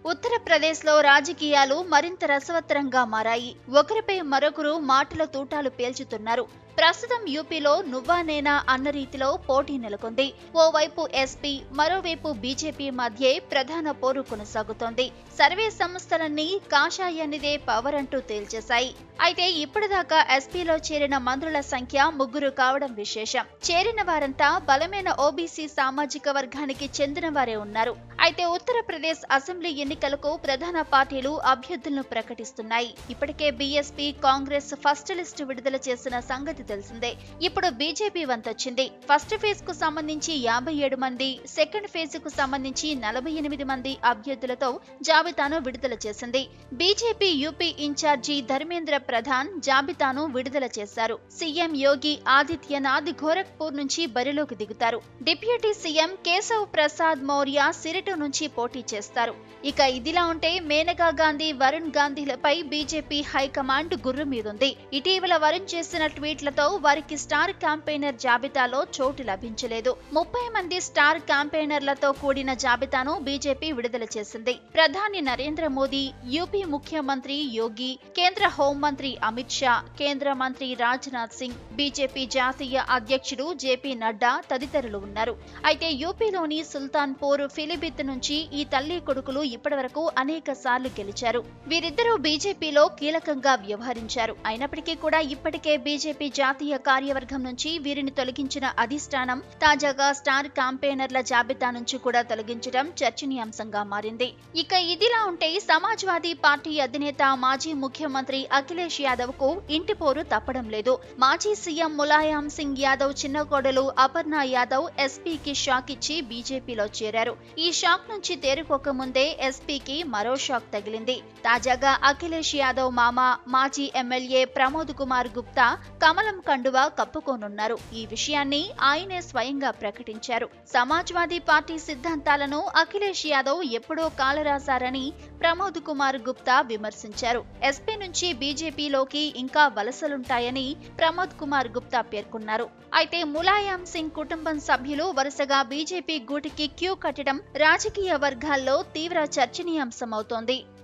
ఉత్తరప్రదేశ్లో రాజకీయాలు మరింత రసవత్తరంగా మారాయి ఒకరిపై మరొకరు మాటల తూటాలు పేల్చుతున్నారు ప్రస్తుతం యూపీలో నువ్వా నేనా అన్న రీతిలో పోటీ నెలకొంది ఓవైపు ఎస్పీ మరోవైపు బీజేపీ మధ్యే ప్రధాన పోరు కొనసాగుతోంది సర్వే సంస్థలన్నీ కాషాయానిదే పవర్ అంటూ తేల్చేశాయి అయితే ఇప్పటిదాకా ఎస్పీలో చేరిన మంత్రుల సంఖ్య ముగ్గురు కావడం విశేషం చేరిన వారంతా బలమైన ఓబీసీ సామాజిక వర్గానికి చెందిన వారే ఉన్నారు అయితే ఉత్తరప్రదేశ్ అసెంబ్లీ ఎన్నికలకు ప్రధాన పార్టీలు అభ్యర్థులను ప్రకటిస్తున్నాయి ఇప్పటికే బీఎస్పీ కాంగ్రెస్ ఫస్ట్ లిస్టు విడుదల చేసిన సంగతి తెలిసిందే ఇప్పుడు బీజేపీ వంతొచ్చింది ఫస్ట్ ఫేజ్ కు సంబంధించి యాభై ఏడు మంది సెకండ్ ఫేజ్ కు సంబంధించి నలభై ఎనిమిది మంది అభ్యర్థులతో జాబితాను విడుదల చేసింది బీజేపీ యూపీ ఇన్ఛార్జి ధర్మేంద్ర ప్రధాన్ జాబితాను విడుదల చేశారు సీఎం యోగి ఆదిత్యనాథ్ గోరఖ్పూర్ నుంచి బరిలోకి దిగుతారు డిప్యూటీ సీఎం కేశవ్ ప్రసాద్ మౌర్య సిరిటు నుంచి పోటీ చేస్తారు ఇక ఇదిలా ఉంటే మేనకా గాంధీ వరుణ్ గాంధీలపై బీజేపీ హైకమాండ్ గుర్రు మీదుంది ఇటీవల వరుణ్ చేసిన ట్వీట్లతో వారికి స్టార్ క్యాంపెయినర్ జాబితాలో చోటు లభించలేదు ముప్పై మంది స్టార్ క్యాంపెయినర్లతో కూడిన జాబితాను బీజేపీ విడుదల చేసింది ప్రధాని నరేంద్ర మోదీ యూపీ ముఖ్యమంత్రి యోగి కేంద్ర హోంమంత్రి అమిత్ షా కేంద్ర మంత్రి రాజ్నాథ్ సింగ్ బీజేపీ జాతీయ అధ్యక్షుడు జేపీ నడ్డా తదితరులు ఉన్నారు అయితే యూపీలోని సుల్తాన్పూర్ ఫిలిబిత్ నుంచి ఈ తల్లి కొడుకులు ఇప్పటివరకు అనేక సార్లు గెలిచారు వీరిద్దరూ బీజేపీలో కీలకంగా వ్యవహరించారు అయినప్పటికీ కూడా ఇప్పటికే బీజేపీ జాతీయ కార్యవర్గం నుంచి వీరిని తొలగించిన అధిష్టానం తాజాగా స్టార్ క్యాంపెయినర్ల జాబితా నుంచి కూడా తొలగించడం చర్చనీయాంశంగా మారింది ఇక ఇదిలా ఉంటే సమాజ్వాదీ పార్టీ అధినేత మాజీ ముఖ్యమంత్రి అఖిలేష్ యాదవ్ కు ఇంటి పోరు తప్పడం లేదు మాజీ సీఎం ములాయం సింగ్ యాదవ్ చిన్న కోడలు అపర్ణ యాదవ్ ఎస్పీకి షాక్ ఇచ్చి బీజేపీలో చేరారు ఈ షాక్ నుంచి తేరుకోక ముందే ఎస్పీకి మరో షాక్ తగిలింది తాజాగా అఖిలేష్ యాదవ్ మామ మాజీ ఎమ్మెల్యే ప్రమోద్ కుమార్ గుప్తా కమలం కండువా కప్పుకోనున్నారు ఈ విషయాన్ని ఆయనే స్వయంగా ప్రకటించారు సమాజ్వాదీ పార్టీ సిద్ధాంతాలను అఖిలేష్ యాదవ్ ఎప్పుడో కాలరాశారని ప్రమోద్ కుమార్ గుప్తా విమర్శించారు ఎస్పీ నుంచి బీజేపీలోకి ఇంకా వలసలుంటాయని ప్రమోద్ కుమార్ గుప్తా పేర్కొన్నారు అయితే ములాయం సింగ్ కుటుంబం సభ్యులు వరుసగా బీజేపీ గూటికి క్యూ కట్టడం రాజకీయ వర్గాల్లో తీవ్ర చర్చనీయాంశమవుతోంది